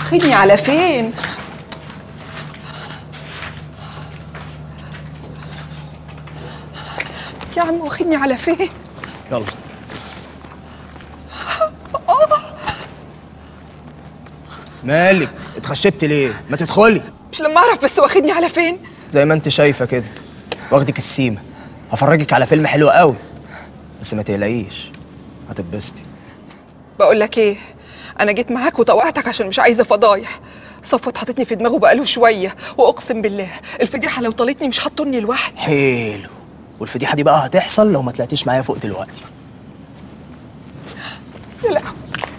واخدني على فين يا عم واخدني على فين يلا مالك اتخشبت ليه ما تدخلي مش لما اعرف بس واخدني على فين زي ما انت شايفه كده واخدك السيمه هفرجك على فيلم حلو قوي بس ما تقلقيش هتتبسطي بقول لك ايه انا جيت معاك وطوعتك عشان مش عايزه فضايح صفوت حاططني في دماغه بقاله شويه واقسم بالله الفضيحه لو طالتني مش هتطني لوحدي حلو والفضيحه دي بقى هتحصل لو ما طلعتيش معايا فوق دلوقتي يا لهوي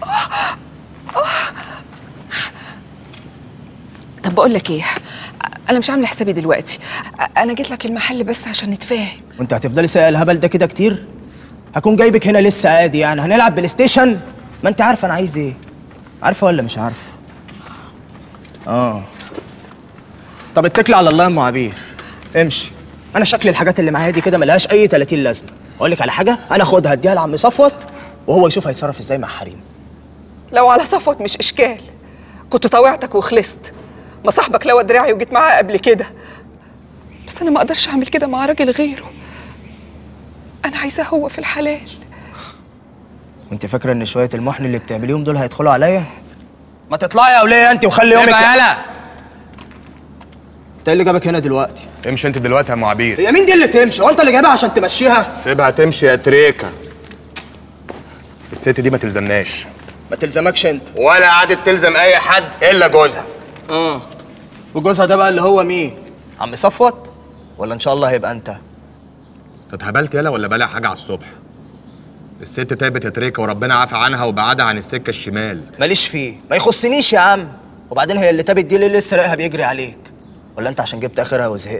طب بقول لك ايه انا مش عامله حسابي دلوقتي انا جيت لك المحل بس عشان نتفاهم وانت هتفضلي سايقه الهبل ده كده كتير هكون جايبك هنا لسه عادي يعني هنلعب بلاي ستيشن ما انت عارفه انا عايز ايه عارفه ولا مش عارفه اه طب اتكلي على الله يا ام عبير امشي انا شكل الحاجات اللي معايا دي كده ملهاش اي 30 لازمه اقول لك على حاجه انا اخدها اديها لعم صفوت وهو يشوف هيتصرف ازاي مع حريم لو على صفوت مش اشكال كنت طوعتك وخلصت ما صاحبك لوى دراعي وجيت معاه قبل كده بس انا ما اقدرش اعمل كده مع راجل غيره انا عايزاه هو في الحلال وانت فاكره ان شويه المحن اللي بتعمليهم دول هيدخلوا عليا ما تطلعي يا وليه انت وخلي يومك يبقى يلا انت ايه اللي جابك هنا دلوقتي امشي انت دلوقتي يا ام عبير هي مين دي اللي تمشي هو انت اللي جايبها عشان تمشيها سيبها تمشي يا تريكا الست دي ما تلزمناش ما تلزمكش انت ولا عادت تلزم اي حد الا جوزها اه وجوزها ده بقى اللي هو مين عم صفوت ولا ان شاء الله هيبقى انت انت اتهبلت يلا ولا بلا حاجه على الصبح الست تعبت يا تريكا وربنا عافى عنها وبعدها عن السكه الشمال ماليش فيه ما يخصنيش يا عم وبعدين هي اللي تابت دي اللي لسه رايقها بيجري عليك ولا انت عشان جبت اخرها وزهقت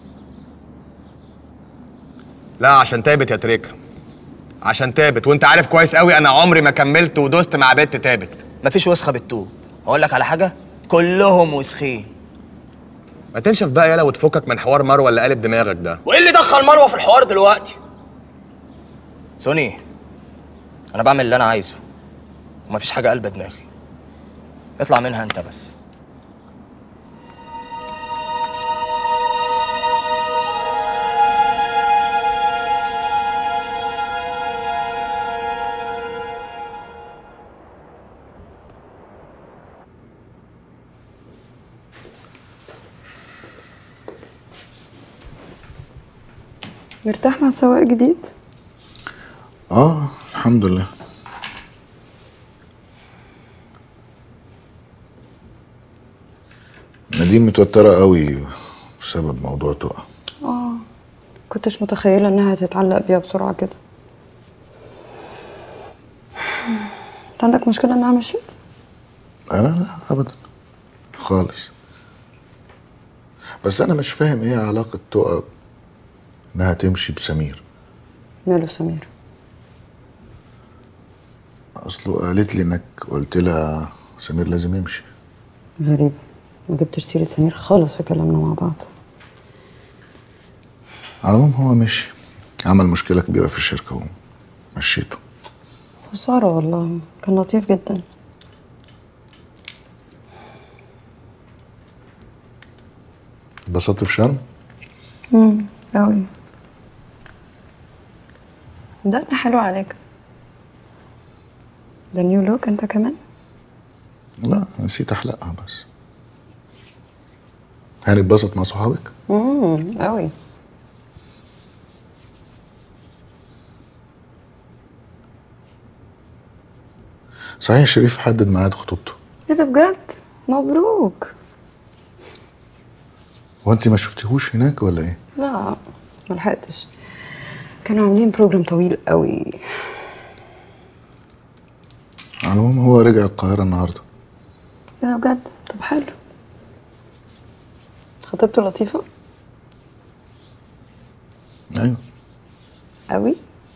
لا عشان تابت يا تريكا عشان تابت وانت عارف كويس قوي انا عمري ما كملت ودوست مع بنت تابت مفيش وسخه بالطوب اقول لك على حاجه كلهم وسخين ما تنشف بقى يلا وتفكك من حوار مروه اللي قالب دماغك ده وايه اللي دخل مروه في الحوار دلوقتي سوني انا بعمل اللي انا عايزه ومفيش حاجه قلبه دماغي اطلع منها انت بس مرتاح مع السواق الجديد اه الحمد لله نادين متوترة قوي بسبب موضوع تقع اه كنتش متخيلة انها هتتعلق بيها بسرعة كده انت عندك مشكلة انها مشيت؟ انا لا ابدا خالص بس انا مش فاهم ايه علاقة تقع انها تمشي بسمير ماله سمير اصله قالت لي انك قلت لها سمير لازم يمشي غريب ما جبتش سيرة سمير خالص في كلامنا مع بعض على العموم هو مشي عمل مشكلة كبيرة في الشركة ومشيته خسارة والله كان لطيف جدا اتبسطت في شرم امم قوي ده انت حلو عليك ده نيو لوك انت كمان لا نسيت احلقها بس هنتبسط مع صحابك امم قوي صحيح شريف حدد ميعاد خطوبته ايه ده بجد مبروك هو انت ما شفتيهوش هناك ولا ايه لا ملحقتش كانوا عاملين بروجرام طويل قوي على العموم هو رجع القاهرة النهاردة ايه ده بجد طب حلو خطيبته لطيفة ايوه قوي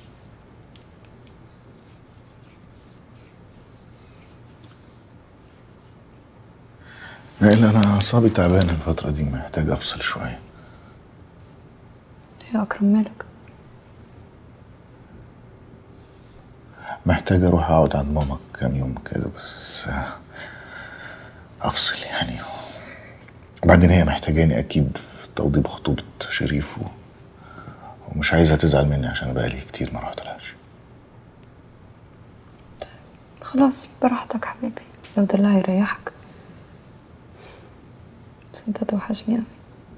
لان انا اعصابي تعبانة الفترة دي محتاج افصل شوية يا اكرم مالك محتاج اروح اقعد عند ماما كام يوم كده بس افصل يعني وبعدين هي محتاجاني اكيد في توضيب خطوبه شريف و... ومش عايزها تزعل مني عشان بقالي كتير ما رحتلهاش خلاص براحتك حبيبي لو ده اللي هيريحك بس انت توحشني قوي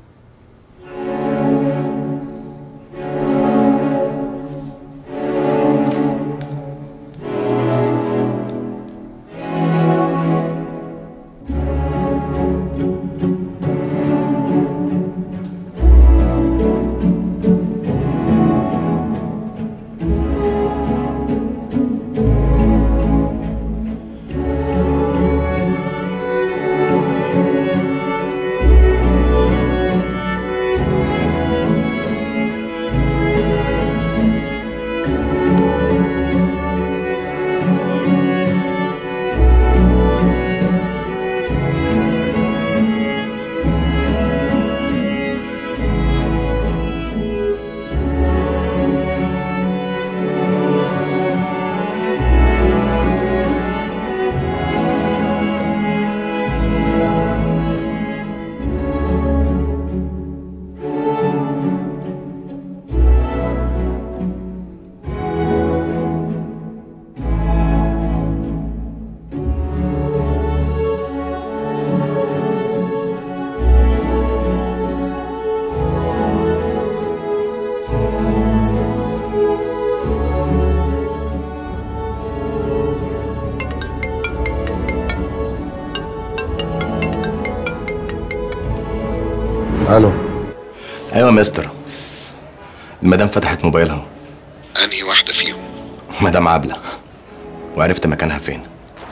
الو ايوه يا مستر المدام فتحت موبايلها انهي واحده فيهم مدام عبله وعرفت مكانها فين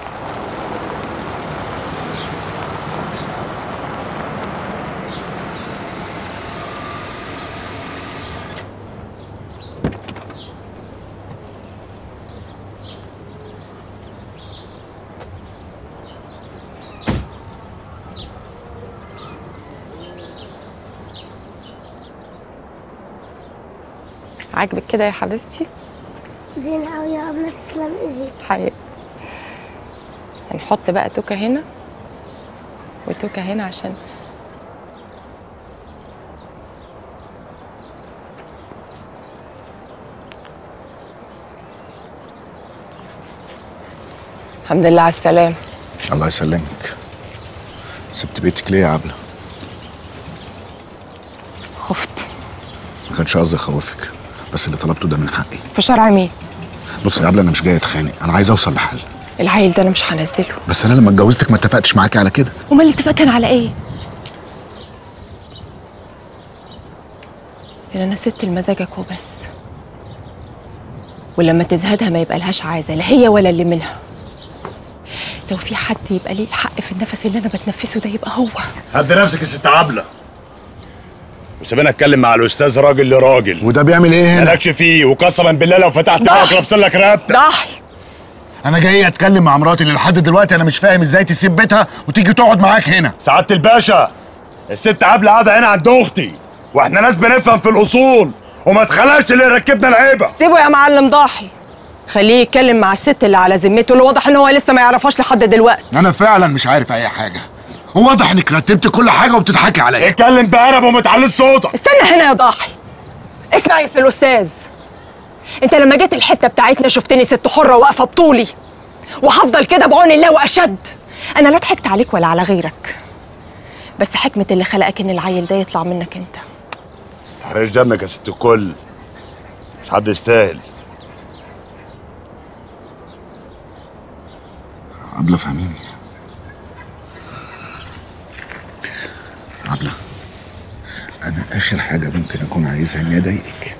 عاجبك كده يا حبيبتي زين قوي يا أبلة تسلم ايديك حقيقي هنحط بقى توكة هنا وتوكة هنا عشان الحمد لله على السلام الله يسلمك سبت بيتك ليه يا عبله خفت ما كانش قصدي اخوفك بس اللي طلبته ده من حقي في شرع مين بص يا عبله انا مش جاي اتخانق انا عايز اوصل لحل العيل ده انا مش هنزله بس انا لما اتجوزتك ما اتفقتش معاكي على كده امال الاتفاق كان على ايه ان انا ست لمزاجك وبس ولما تزهدها ما يبقى لهاش عايزه لا هي ولا اللي منها لو في حد يبقى ليه الحق في النفس اللي انا بتنفسه ده يبقى هو هدي نفسك يا ست عبله وسيبنا اتكلم مع الاستاذ راجل لراجل وده بيعمل ايه هنا مالكش فيه وقسما بالله لو فتحت بقك لافصل لك رقبتك ضحي انا جاي اتكلم مع مراتي اللي لحد دلوقتي انا مش فاهم ازاي تسيب بيتها وتيجي تقعد معاك هنا سعاده الباشا الست عبله قاعده هنا عند اختي واحنا ناس بنفهم في الاصول وما تخلاش اللي يركبنا العيبه سيبه يا معلم ضاحي خليه يتكلم مع الست اللي على ذمته اللي واضح ان هو لسه ما يعرفهاش لحد دلوقتي انا فعلا مش عارف اي حاجه وواضح انك رتبت كل حاجه وبتضحكي عليا اتكلم بقرب وما تعليش صوتك استنى هنا يا ضاحي اسمع يا سي الاستاذ انت لما جيت الحته بتاعتنا شفتني ست حره واقفه بطولي وهفضل كده بعون الله واشد انا لا ضحكت عليك ولا على غيرك بس حكمه اللي خلقك ان العيل ده يطلع منك انت تحرقش دمك يا ست الكل مش حد يستاهل عبله فهميني عبله انا اخر حاجه ممكن اكون عايزها اني اضايقك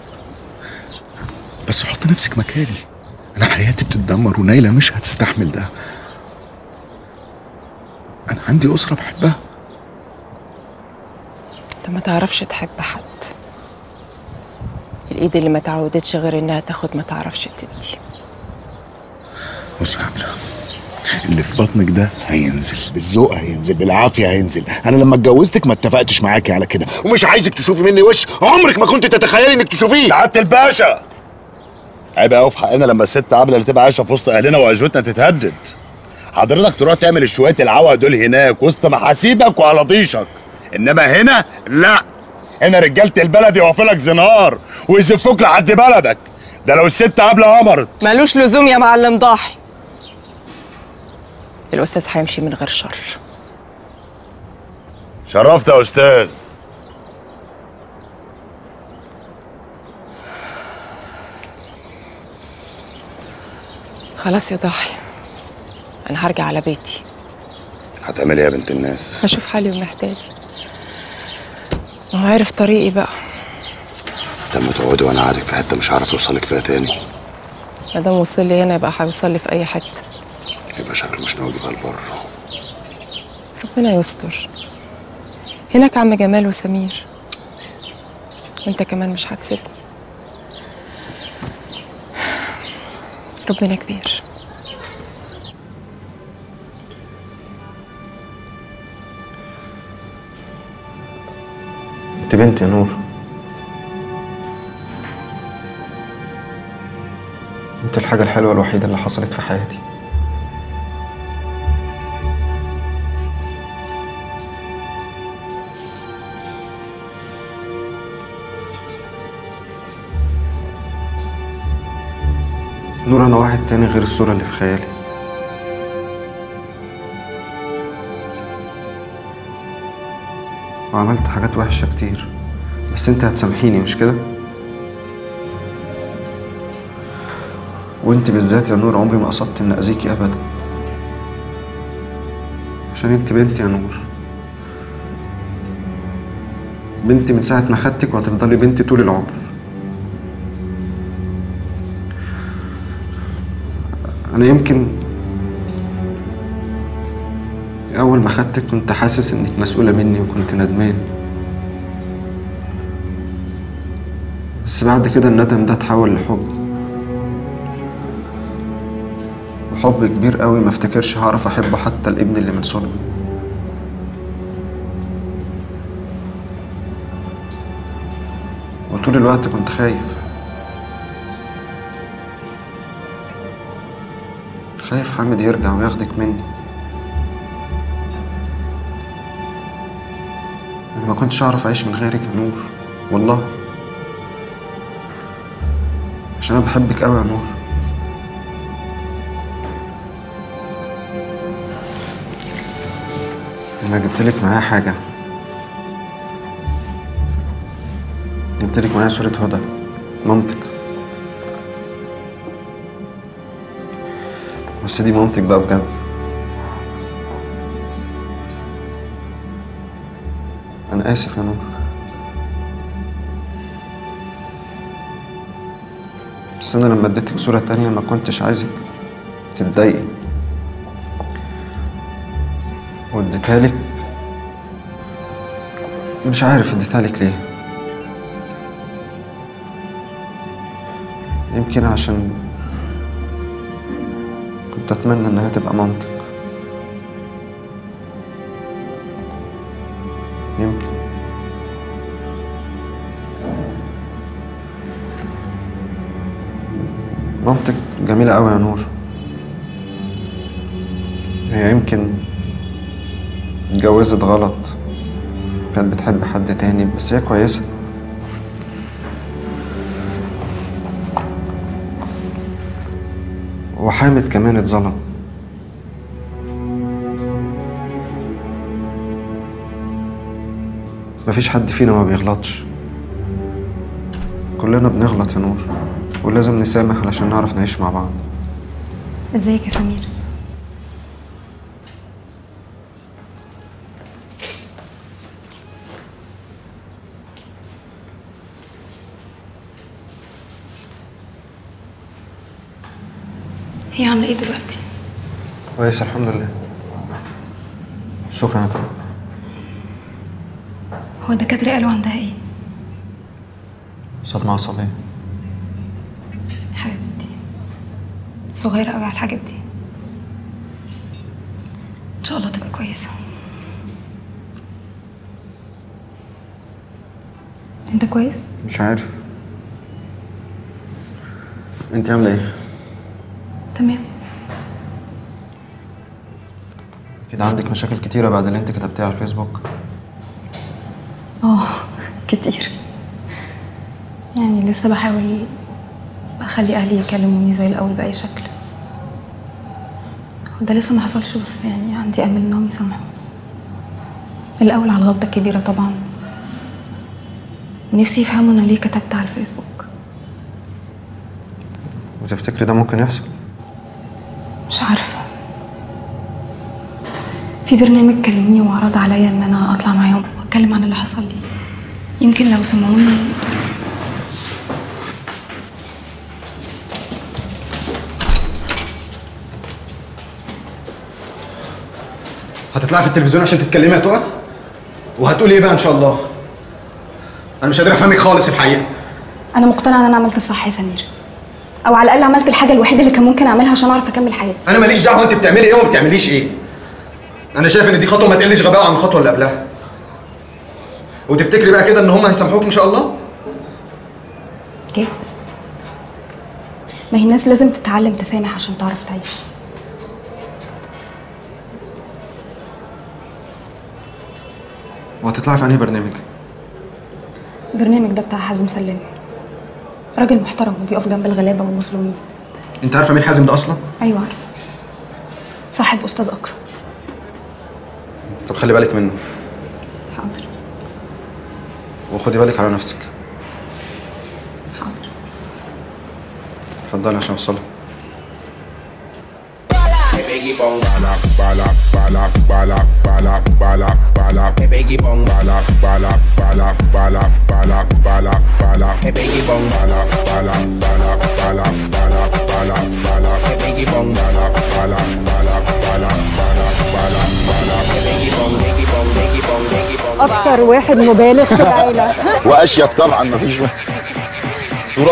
بس حط نفسك مكاني انا حياتي بتتدمر ونايله مش هتستحمل ده انا عندي اسره بحبها انت ما تعرفش تحب حد الايد اللي ما تعودتش غير انها تاخد ما تعرفش تدي بص يا عبله اللي في بطنك ده هينزل بالذوق هينزل بالعافيه هينزل انا لما اتجوزتك ما اتفقتش معاكي على كده ومش عايزك تشوفي مني وش عمرك ما كنت تتخيلي انك تشوفيه سعاده الباشا عيب قوي في حقنا لما الست عبله اللي تبقى عايشه في وسط اهلنا وعزوتنا تتهدد حضرتك تروح تعمل الشوية العوا دول هناك وسط محاسيبك وعلى ضيشك انما هنا لا هنا رجاله البلد يقفوا لك زنار ويزفوك لحد بلدك ده لو الست قبل امرت ملوش لزوم يا معلم ضاحي الاستاذ هيمشي من غير شر شرفت يا استاذ خلاص يا ضاحي انا هرجع على بيتي هتعملي ايه يا بنت الناس هشوف حالي ومحتاجي ما هو عارف طريقي بقى لما تقعدي وانا عارف في حته مش عارف اوصلك فيها تاني ما دام وصل لي هنا يبقى هيوصل لي في اي حته يبقى شكله مش ناوي يجيبها لبره ربنا يستر هناك عم جمال وسمير وانت كمان مش هتسيبني ربنا كبير انت بنت يا نور انت الحاجة الحلوة الوحيدة اللي حصلت في حياتي نور انا واحد تاني غير الصورة اللي في خيالي وعملت حاجات وحشة كتير بس انت هتسامحيني مش كده؟ وانت بالذات يا نور عمري ما قصدت ان اذيكي ابدا عشان انت بنتي يا نور بنتي من ساعة ما خدتك وهتفضلي بنتي طول العمر انا يمكن اول ما خدتك كنت حاسس انك مسؤولة مني وكنت ندمان بس بعد كده الندم ده اتحول لحب وحب كبير قوي ما افتكرش هعرف احبه حتى الابن اللي من صلبي وطول الوقت كنت خايف خايف حامد يرجع وياخدك مني انا ما كنتش اعرف اعيش من غيرك يا نور والله عشان انا بحبك قوي يا نور انا جبتلك معايا حاجه جبتلك معايا صورة هدى مامتك بس دي مامتك بقى بجد انا اسف يا نور بس انا لما اديتك صورة تانية ما كنتش عايزك تتضايقي واديتها لك مش عارف اديتها لك ليه يمكن عشان كنت اتمنى انها تبقى مامتك يمكن مامتك جميلة أوي يا نور هي يمكن اتجوزت غلط كانت بتحب حد تاني بس هي كويسة وحامد كمان اتظلم مفيش حد فينا ما بيغلطش كلنا بنغلط يا نور ولازم نسامح علشان نعرف نعيش مع بعض ازيك يا سمير هي عامله ايه دلوقتي كويس الحمد لله شكرا يا طارق هو الدكاتره قالوا عندها ايه صدمة عصبية حبيبتي صغيره قوي على الحاجات دي ان شاء الله تبقى كويسه انت كويس مش عارف انت عاملة ايه؟ تمام كده عندك مشاكل كتيرة بعد اللي انت كتبتيه على الفيسبوك اه كتير يعني لسه بحاول اخلي اهلي يكلموني زي الاول باي شكل ده لسه ما حصلش بس يعني عندي امل انهم يسامحوني الاول على الغلطه الكبيره طبعا ونفسي يفهموا انا ليه كتبت على الفيسبوك وتفتكري ده ممكن يحصل مش عارفه في برنامج كلمني وعرض عليا ان انا اطلع معاهم واتكلم عن اللي حصل لي يمكن لو سمعوني هتطلعي في التلفزيون عشان تتكلمي يا تقى وهتقولي ايه بقى ان شاء الله انا مش قادر افهمك خالص الحقيقه انا مقتنعه ان انا عملت الصح يا سمير او على الاقل عملت الحاجه الوحيده اللي كان ممكن اعملها عشان اعرف اكمل حياتي انا ماليش دعوه انت بتعملي ايه وما بتعمليش ايه انا شايف ان دي خطوه ما تقلش غباء عن الخطوه اللي قبلها وتفتكري بقى كده ان هم هيسامحوك ان شاء الله جايز ما هي الناس لازم تتعلم تسامح عشان تعرف تعيش وهتطلعي في انهي برنامج البرنامج ده بتاع حازم سلام راجل محترم وبيقف جنب الغلابه والمظلومين انت عارفه مين حازم ده اصلا ايوه عارفه صاحب استاذ اكرم طب خلي بالك منه حاضر وخدي بالك على نفسك حاضر اتفضلي عشان اوصلها Biggie bong balak balak balak balak balak balak balak Biggie bong balak balak balak balak balak balak balak Biggie bong balak balak balak balak balak balak balak Biggie bong balak balak balak balak balak balak balak Biggie bong biggie bong biggie bong biggie bong اكتر واحد مبالغ في العيله واشيك طبعا مفيش صوره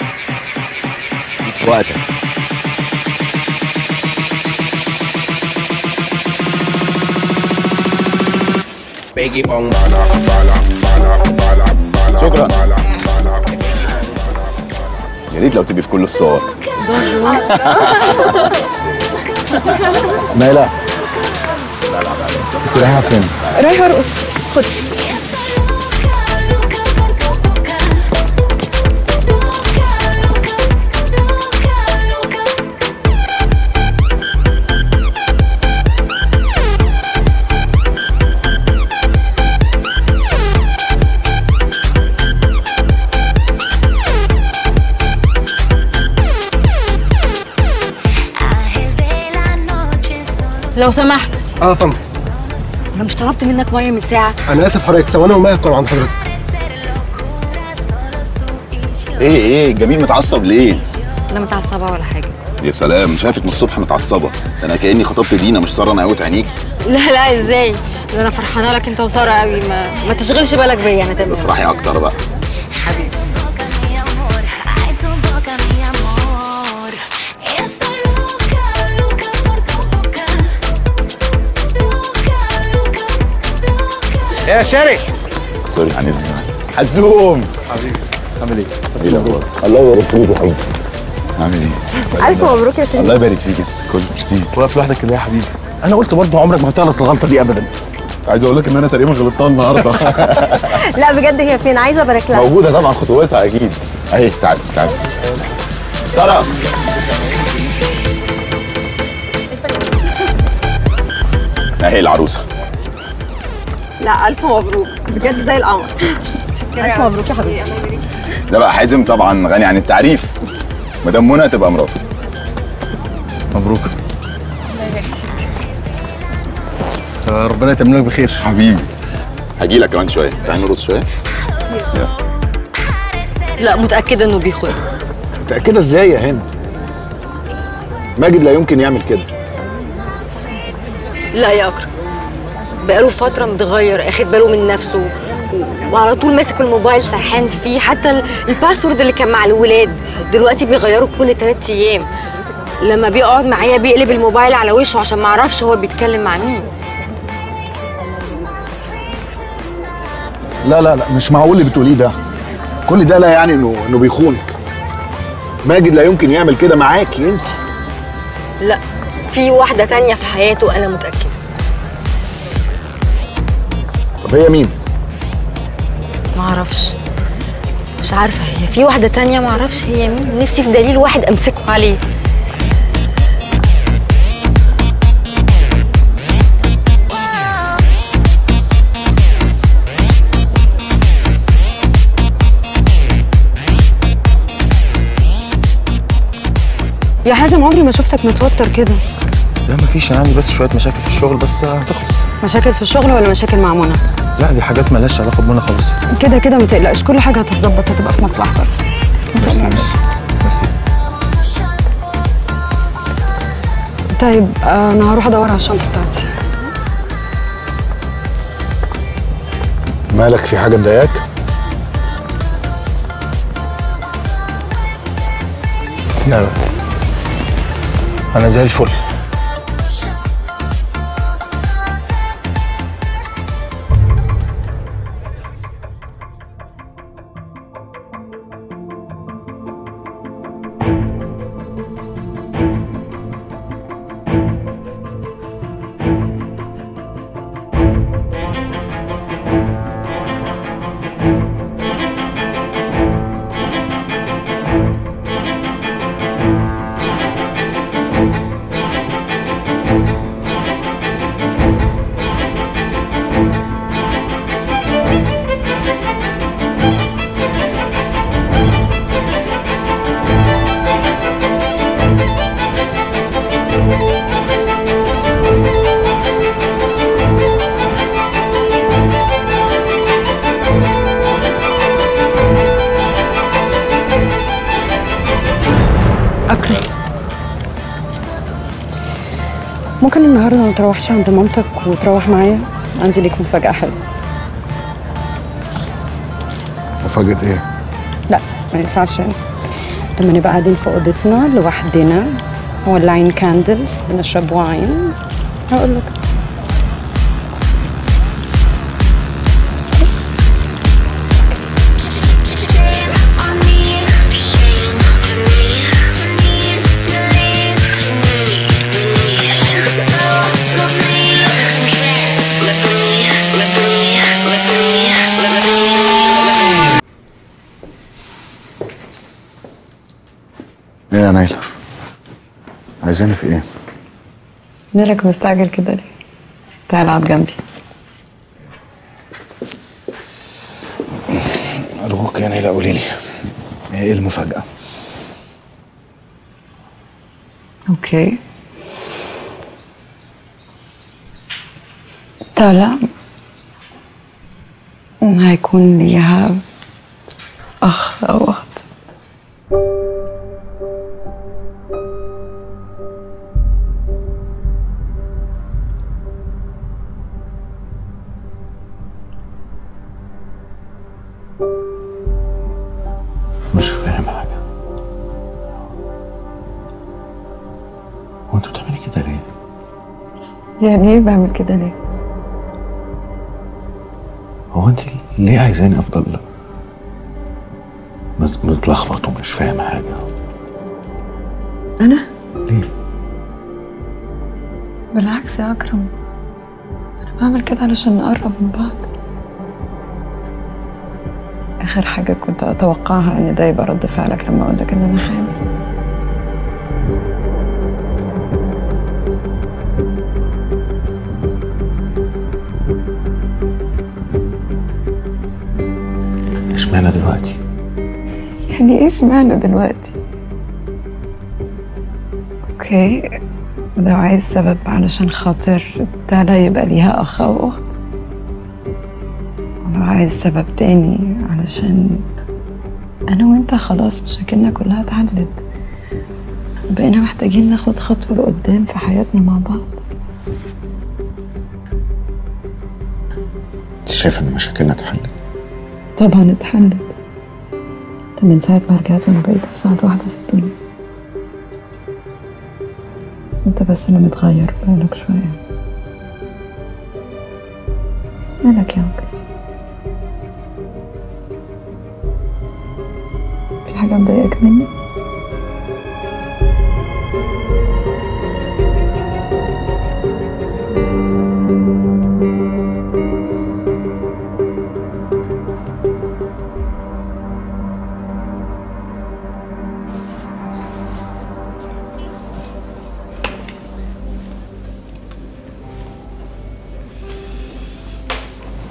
وقتك Biggie bong balak balak balak balak balak شكرا. balak balak يا ريت لو تبقي في كل الصور نايلة انت رايحة فين؟ رايحه ارقص خد لو سمحت اه فندم انا مش طلبت منك ميه من ساعه انا اسف حضرتك ثواني وما يكون عند حضرتك ايه ايه الجميل متعصب ليه؟ لا متعصبه ولا حاجه يا سلام شايفك من الصبح متعصبه ده انا كاني خطبت دينا مش ساره انا قوت عينيك لا لا ازاي ده انا فرحانه لك انت وساره قوي ما, ما تشغلش بالك بيا انا تمام افرحي اكتر بقى حبيبي يا شاري سوري هنزل حزوم حبيبي عامل ايه؟ ايه الاخبار؟ الله يبارك فيك يا حبيبي عامل ايه؟ الف مبروك يا شيخ الله يبارك فيك يا ست الكل ميرسي واقف لوحدك كده يا حبيبي انا قلت برضه عمرك ما هتغلط الغلطه دي ابدا عايز اقول لك ان انا تقريبا غلطتها النهارده لا بجد هي فين عايزه ابارك لها موجوده طبعا خطوتها اكيد اهي تعالي تعالي ساره اهي العروسه لا الف مبروك بجد زي القمر الف مبروك يا حبيبي ده بقى حازم طبعا غني عن التعريف مدام منى تبقى مراته مبروك ربنا يتمم لك بخير حبيبي هجي لك كمان شويه تعالى نرقص شويه لا متاكده انه بيخون متاكده ازاي يا هند ماجد لا يمكن يعمل كده لا يا اكرم بقاله فتره متغير اخد باله من نفسه و- وعلى طول ماسك الموبايل سرحان فيه حتى ال- الباسورد اللي كان مع الولاد دلوقتي بيغيره كل تلات ايام لما بيقعد معايا بيقلب الموبايل على وشه عشان ما اعرفش هو بيتكلم مع مين لا لا لا مش معقول اللي بتقوليه ده كل ده لا يعني انه انه بيخونك ماجد لا يمكن يعمل كده معاكي انت لا في واحده تانية في حياته انا متاكده هي مين معرفش مش عارفة هي في واحدة تانية معرفش هي مين نفسي في دليل واحد أمسكه عليه يا حازم عمري ما شفتك متوتر كده لا مفيش انا عندي بس شويه مشاكل في الشغل بس هتخلص مشاكل في الشغل ولا مشاكل مع منى لا دي حاجات مالهاش علاقه بمنى خالص كده كده ما تقلقش كل حاجه هتتظبط هتبقى في مصلحتك ما ميرسي تقلقش. ميرسي طيب آه، انا هروح ادور على الشنطه بتاعتي مالك في حاجه مضايقاك لا لا انا زي الفل اكل ممكن النهارده ما تروحش عند مامتك وتروح معايا عندي ليك مفاجاه حلوه مفاجاه ايه لا ما ينفعش لما نبقى قاعدين في اوضتنا لوحدنا مولعين كاندلز بنشرب واين هقول لك ايه يا نايلة عايزاني في ايه مالك مستعجل كده ليه تعال اقعد جنبي ارجوك يا نايلة قولي لي ايه المفاجأة اوكي طالع هيكون ليها اخ او اخت مش فاهم حاجة هو انت بتعملي كده ليه؟ يعني ايه بعمل كده ليه هو انت ليه عايزاني افضل مت- متلخبط ومش فاهم حاجة انا ليه؟ بالعكس يا اكرم انا بعمل كده علشان نقرب من بعض اخر حاجه كنت اتوقعها ان ده يبقى رد فعلك لما اقول لك ان انا حامل اشمعنى دلوقتي؟ يعني ايش معنى دلوقتي اوكي لو عايز سبب علشان خاطر تالا يبقى ليها اخ او اخت ولو عايز سبب تاني علشان انا وانت خلاص مشاكلنا كلها اتحلت بقينا محتاجين ناخد خطوة لقدام في حياتنا مع بعض انت شايفة ان مشاكلنا اتحلت؟ طبعا اتحلت انت من ساعة ما رجعت وانا بقيت اسعد واحدة في الدنيا انت بس اللي متغير بقالك شوية مالك يا انكل في حاجة مضايقاك مني؟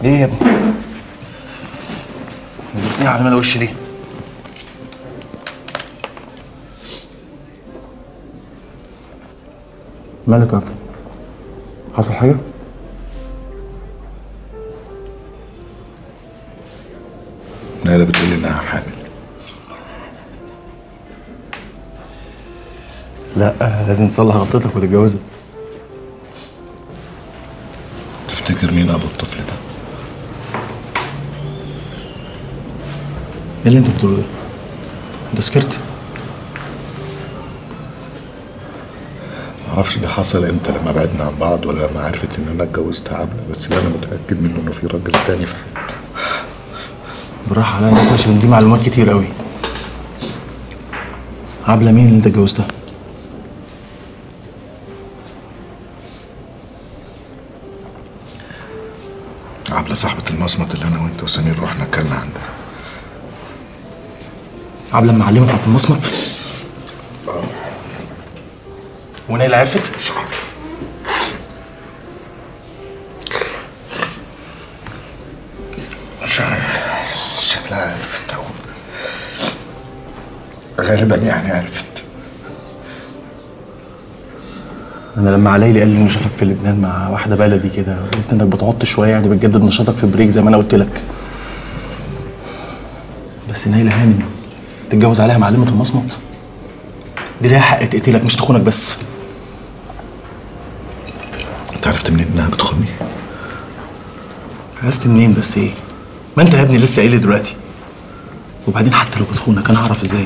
ليه يا ابني؟ نزلتني على مدى وشي ليه؟ مالك يا أكرم؟ حصل حاجة؟ نايلة بتقول لي انها حامل لا لازم تصلح غلطتك وتتجوزها تفتكر مين ابو الطفل ده ايه اللي انت بتقوله ده؟ انت سكرت؟ معرفش ده حصل امتى لما بعدنا عن بعض ولا لما عرفت ان انا اتجوزت عبلة بس اللي انا متاكد منه انه في راجل تاني في حياتي بالراحة عليا بس عشان دي معلومات كتير قوي عبلة مين اللي انت اتجوزتها؟ عبلة صاحبة المصمت اللي انا وانت وسمير رحنا اكلنا عندها عبلة المعلمة بتاعت المصمت؟ ونيلة عرفت؟ مش عارف شكلها عرفت أهو. غالبا يعني عرفت انا لما علي قال لي انه شافك في لبنان مع واحده بلدي كده قلت انك بتعط شويه يعني بتجدد نشاطك في بريك زي ما انا قلت لك بس نايله هانم تتجوز عليها معلمه المصمت دي ليها حق تقتلك مش تخونك بس انت عرفت منين انها بتخوني عرفت منين بس ايه ما انت يا ابني لسه قايل لي دلوقتي وبعدين حتى لو بتخونك انا هعرف ازاي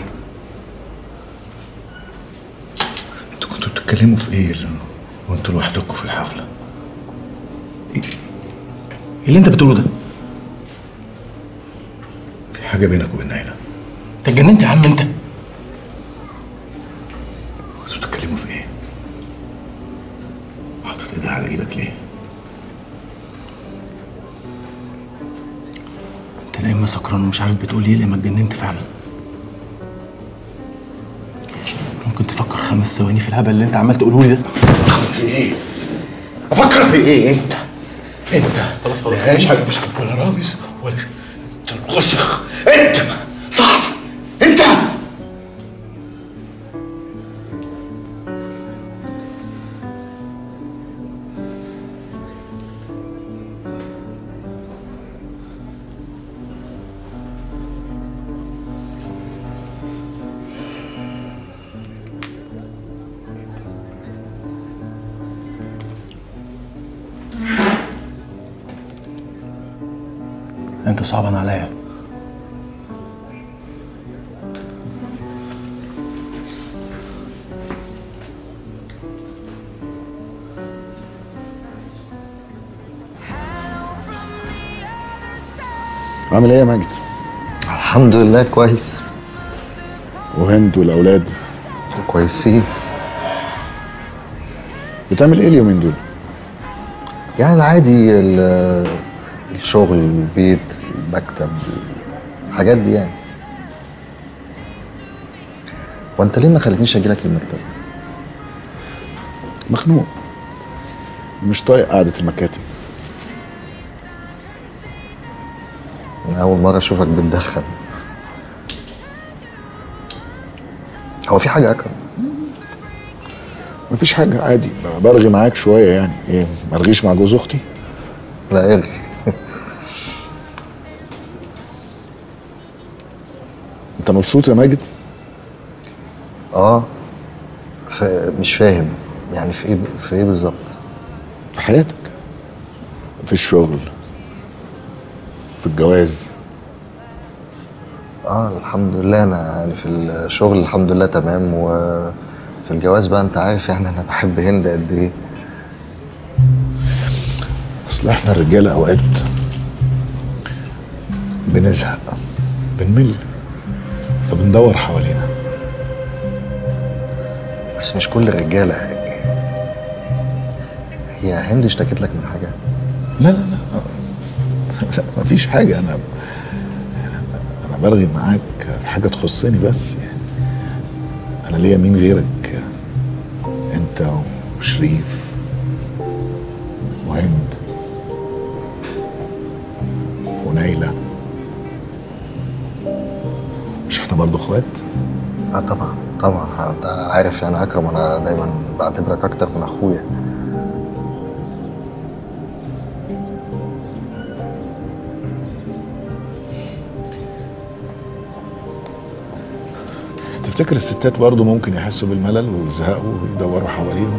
كنتوا بتتكلموا في ايه اللي- وانتوا لوحدكم في الحفله ايه اللي انت بتقوله ده في حاجه بينك وبين نايلة انت اتجننت يا عم انت كنتوا بتتكلموا في ايه حاطط ايدي على ايدك ليه انت لا اما سكران ومش عارف بتقول ايه لا اما اتجننت فعلا ممكن تفكر خمس ثواني في الهبل اللي انت عمال تقوله لي ده في ايه افكر في ايه انت انت خلاص خلاص لا مفيش حاجه مش ولا رامز ولا انت الغشخ انت صح انت انت صعبان عليا عامل ايه يا ماجد الحمد لله كويس وهند والاولاد كويسين بتعمل ايه اليومين دول يعني العادي ال- الشغل البيت المكتب الحاجات دي يعني وانت ليه ما خلتنيش اجي لك المكتب مخنوق مش طايق قعده المكاتب أنا اول مره اشوفك بتدخن هو في حاجه اكرم مفيش حاجه عادي برغي معاك شويه يعني ايه مرغيش مع جوز اختي لا ارغي انت مبسوط يا ماجد اه ف... مش فاهم يعني في ايه في ايه بالظبط في حياتك في الشغل في الجواز اه الحمد لله انا يعني في الشغل الحمد لله تمام وفي الجواز بقى انت عارف يعني انا بحب هند قد ايه اصل احنا الرجاله اوقات بنزهق بنمل فبندور حوالينا بس مش كل الرجاله هي هند اشتكت لك من حاجه لا لا لا لا، مفيش حاجه انا انا برغي معاك في حاجه تخصني بس يعني انا ليا مين غيرك انت وشريف وهند احنا برضو اخوات اه طبعا طبعا انت عارف يعني اكرم انا دايما بعتبرك اكتر من اخويا تفتكر الستات برضو ممكن يحسوا بالملل ويزهقوا ويدوروا حواليهم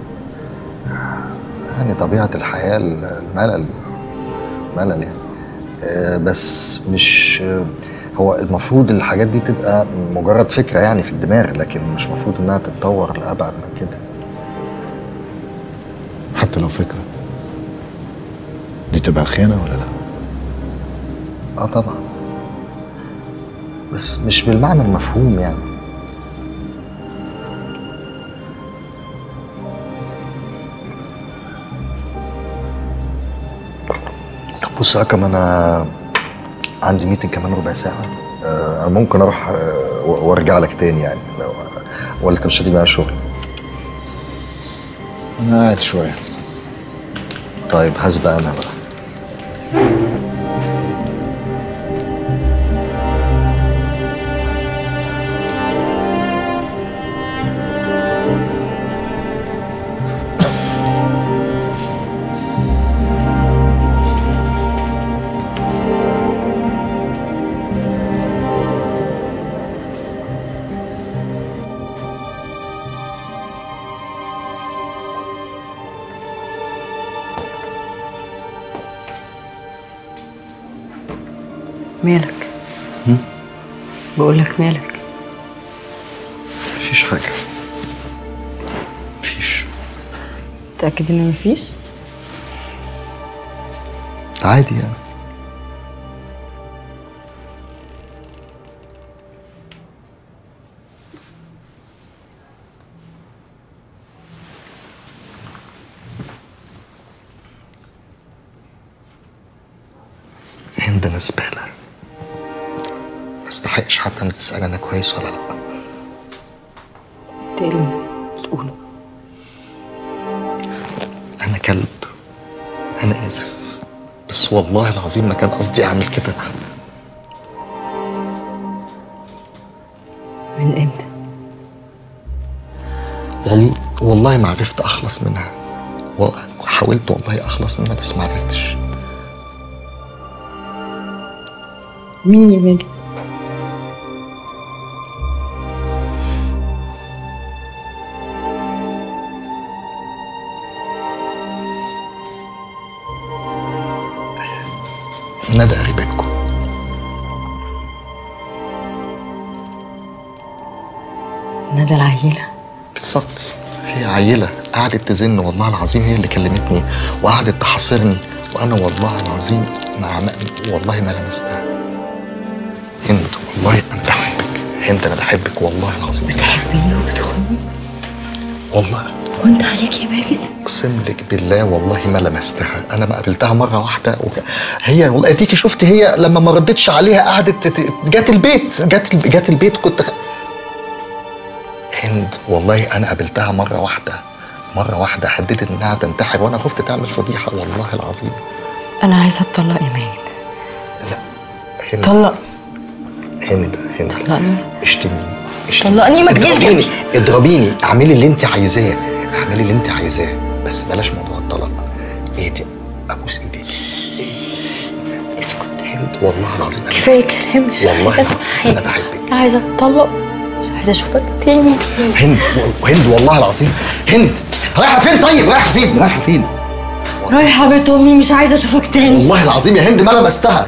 يعني طبيعة الحياة الملل ملل يعني آه، بس مش آه، هو المفروض الحاجات دي تبقى مجرد فكرة يعني في الدماغ لكن مش مفروض انها تتطور لأبعد من كده حتى لو فكرة دي تبقى خيانة ولا لا اه طبعا بس مش بالمعنى المفهوم يعني طب بص يا اكرم انا عندي ميتنج كمان ربع ساعة آه أنا ممكن اروح آه و- وارجع لك تاني يعني لو ولا انت مش هتيجي معايا الشغل انا قاعد شوية طيب هسبق انا بقى مالك هم؟ بقول لك مالك مفيش حاجة مفيش متأكد ان مفيش عادي يعني هند انا زبالة ما استحقش حتى انك تسأل انا كويس ولا لا انت ايه اللي تقوله انا كلب انا اسف بس والله العظيم ما كان قصدي اعمل كده من امتى والله والله ما عرفت اخلص منها وحاولت والله اخلص منها بس ما عرفتش مين يا ماجد ندى قريبتكم ندى العيلة بالظبط هي عيلة قعدت تزن والله العظيم هي اللي كلمتني وقعدت تحاصرني وانا والله العظيم ما عم... والله ما لمستها هند والله انا بحبك هند انا بحبك والله العظيم بتحبني وبتخوني والله وانت عليك يا ماجد اقسم لك بالله والله ما لمستها انا ما قابلتها مره واحده وك... هي والله اديكي شفت هي لما ما ردتش عليها قعدت تت- جت البيت جت الب- جت البيت كنت خ... هند والله انا قابلتها مره واحده مره واحده هددت انها تنتحر وانا خفت تعمل فضيحه والله العظيم انا عايزة اتطلق يا ماجد هند طلق هند هند طلقني اشتميني طلقني ما تجيش اضربيني اضربيني اعملي اللي انت عايزاه اعملي اللي انت عايزاه بس بلاش موضوع الطلاق ايدي ابوس ايديك اسكت هند والله العظيم أنا- كفاية كلام مش والله عايزة اسمع العظيم حاجة انا بحبك انا عايزة اتطلق مش عايزة اشوفك تاني هند هند والله العظيم هند رايحه فين طيب رايحه فين رايحه فين رايحة بيت امي مش عايزة اشوفك تاني والله العظيم يا هند ما لمستها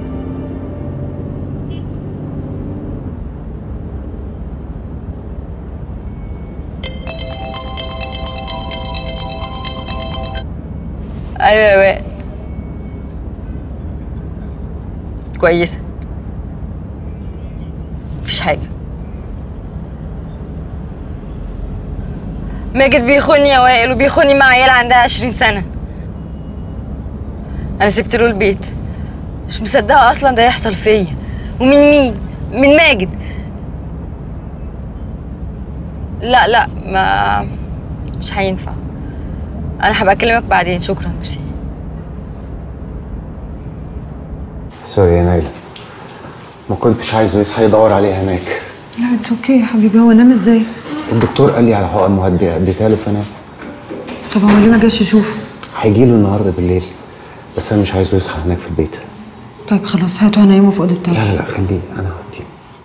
ايوه يا وائل كويسه مفيش حاجه ماجد بيخوني يا وائل وبيخوني مع عيال عندها عشرين سنة أنا سبت له البيت مش مصدقة أصلا ده يحصل فيا ومن مين؟ من ماجد لا لا ما مش هينفع أنا هبقى أكلمك بعدين شكرا ميرسي سوري يا نايلة ما كنتش عايزه يصحى يدور عليه هناك لا اتس اوكي يا حبيبي هو نام ازاي؟ الدكتور قال لي على حقن مهدئه اديتها له فانا طب هو ليه ما جاش يشوفه؟ هيجي له النهارده بالليل بس انا مش عايزه يصحى هناك في البيت طيب خلاص هاته هنيمه في اوضه التانية لا لا لا خليه انا هوديه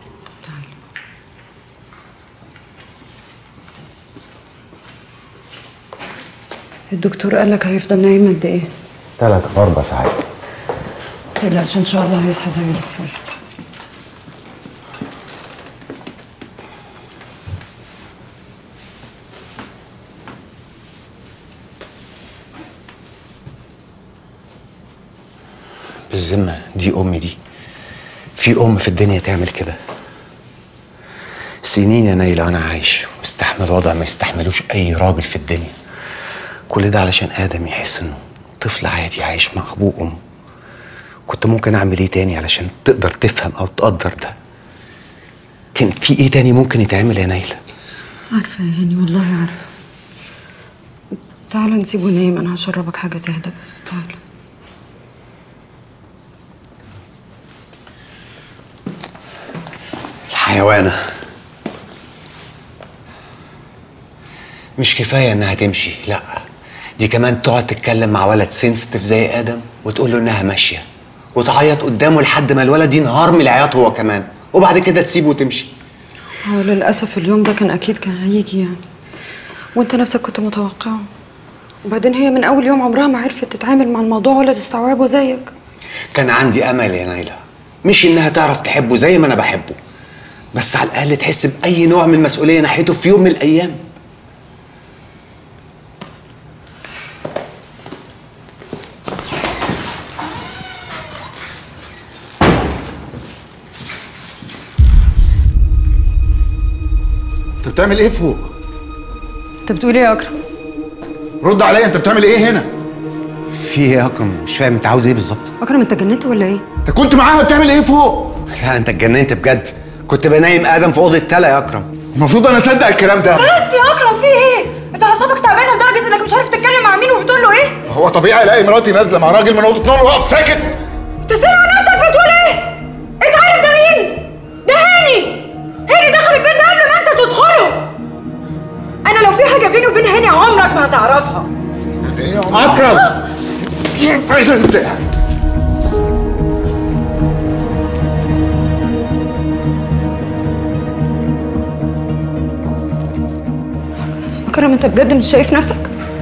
الدكتور قال لك هيفضل نايم قد ايه؟ ثلاث او اربع ساعات متقلقش ان شاء الله هيصحى زي الفل بالذمه دي امي دي في ام في الدنيا تعمل كده سنين يا نيلة وانا عايش مستحمل وضع ما يستحملوش اي راجل في الدنيا كل ده علشان ادم يحس انه طفل عادي عايش مع ابوه وامه كنت ممكن اعمل ايه تاني علشان تقدر تفهم او تقدر ده كان في ايه تاني ممكن يتعمل يا نيلة عارفه يا هاني والله عارفه تعالى نسيبه نايم انا هشربك حاجه تهدى بس تعالى الحيوانة مش كفاية انها تمشي لا دي كمان تقعد تتكلم مع ولد سنسيتيف زي ادم وتقول له انها ماشية وتعيط قدامه لحد ما الولد ينهار من العياط هو كمان وبعد كده تسيبه وتمشي هو للاسف اليوم ده كان اكيد كان هيجي يعني وانت نفسك كنت متوقعه وبعدين هي من اول يوم عمرها ما عرفت تتعامل مع الموضوع ولا تستوعبه زيك كان عندي امل يا نايلة مش انها تعرف تحبه زي ما انا بحبه بس على الاقل تحس باي نوع من المسؤولية ناحيته في يوم من الايام انت بتعمل ايه فوق؟ انت بتقول ايه يا اكرم رد عليا انت بتعمل ايه هنا؟ في ايه يا اكرم مش فاهم انت عاوز ايه بالظبط اكرم انت جننت ولا ايه انت كنت معاها بتعمل ايه فوق؟ لا انت اتجننت بجد كنت بنايم ادم في اوضه تلا يا اكرم المفروض انا اصدق الكلام ده بس يا اكرم في ايه؟ انت اعصابك تعبانه لدرجه انك مش عارف تتكلم مع مين وبتقول له ايه؟ هو طبيعي الاقي مراتي نازله مع راجل من اوضه نوم واقف ساكت انت سامع نفسك بتقول ايه؟ انت عارف ده مين؟ ده هاني هاني دخل البيت ده قبل ما انت تدخله انا لو في حاجه بيني وبين هاني عمرك ما هتعرفها اكرم فين انت؟ اكرم انت بجد مش شايف نفسك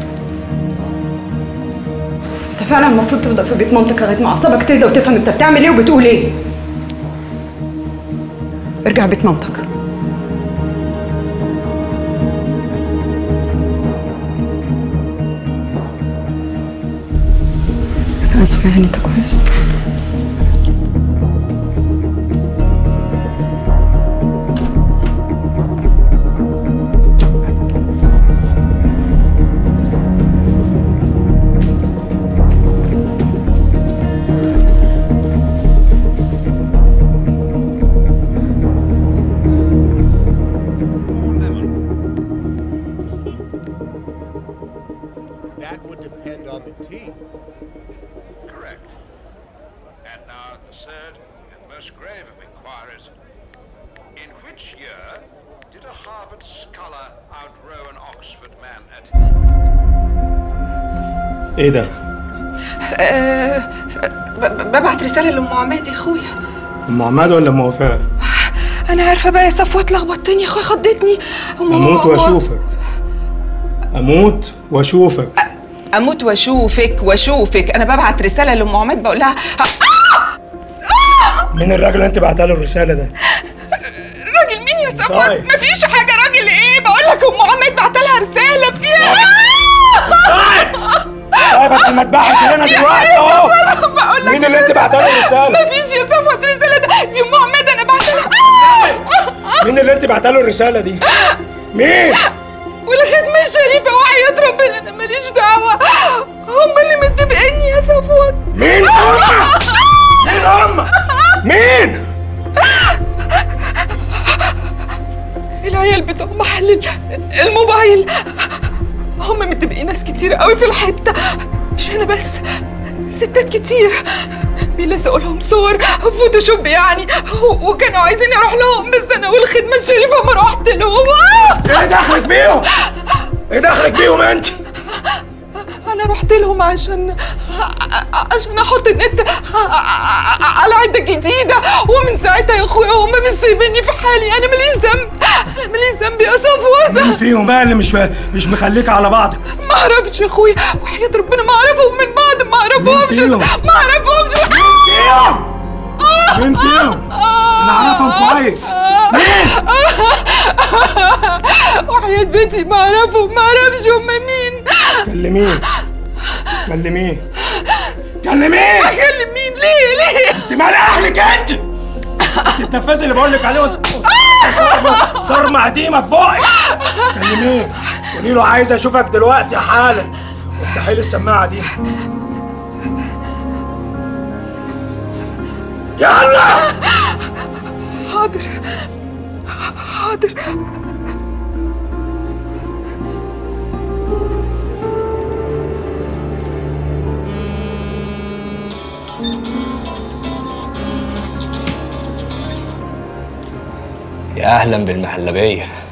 انت فعلا المفروض تفضل في بيت مامتك لغايه ما اعصابك تهدى وتفهم انت بتعمل ايه وبتقول ايه ارجع بيت مامتك انا اسفه يا هاني انت كويس That would depend on the team. Correct. And now the third and most grave of inquiries. In which year did a Harvard scholar outgrow an Oxford man at ايه ده؟ آه ب- ب- ببعت رسالة لأم عماد يا أخويا ام عماد ولا ام وفاء؟ أنا عارفة بقى يا صفوة لخبطتني يا أخويا خضتني أم- اموت أم- واشوفك اموت واشوفك أموت وأشوفك وأشوفك أنا ببعت رسالة لأم عماد بقول لها مين الراجل اللي انت بعتها له الرساله ده؟ راجل مين يا صفوة؟ طيب. مفيش حاجة راجل إيه بقول لك أم عماد بعت لها رسالة فيها طيب انت مذبحك هنا دلوقتي اهو بقول لك مين اللي انت بعتها له الرساله؟ مفيش يا صفوة رسالة ده دي أم عماد أنا بعت لها مين اللي انت بعتها له الرساله دي؟ مين؟ والخدمة الشريفة وحياة ربنا أنا ماليش دعوة هم اللي متفقيني يا صفوت مين هم؟ مين هم؟ مين؟ العيال بتوع محل ال- الموبايل هم متفقين ناس كتير قوي في الحتة مش أنا بس ستات كتير بيلزقوا لهم صور فوتوشوب يعني و- وكانوا عايزين يروح لهم بس انا والخدمه الشريفه ما رحت لهم آه! ايه دخلك بيهم؟ ايه دخلك بيهم انت؟ انا رحت لهم عشان عشان احط النت على عده جديده ومن ساعتها يا اخويا هم مش سايبيني في حالي انا ماليش ذنب انا ماليش ذنب يا صفوه مين فيهم بقى اللي مش مش مخليك على بعضك؟ ما اعرفش يا اخويا وحياة ربنا ما اعرفهم من بعض ما اعرفهمش فيهم؟ ما اعرفهمش مين فيهم؟ انا اعرفهم كويس مين؟ وحياة بيتي ما اعرفهم ما اعرفش هم مين كلميه كلميه كلميه اكلم مين ليه ليه؟ انت مال اهلك انت؟ تتنفذي اللي بقول لك عليه وانت صرمة صرمة عديمة في بقك كلميه قولي له عايز اشوفك دلوقتي حالا وافتحي لي السماعة دي يلا حاضر حاضر يا اهلا بالمحلبيه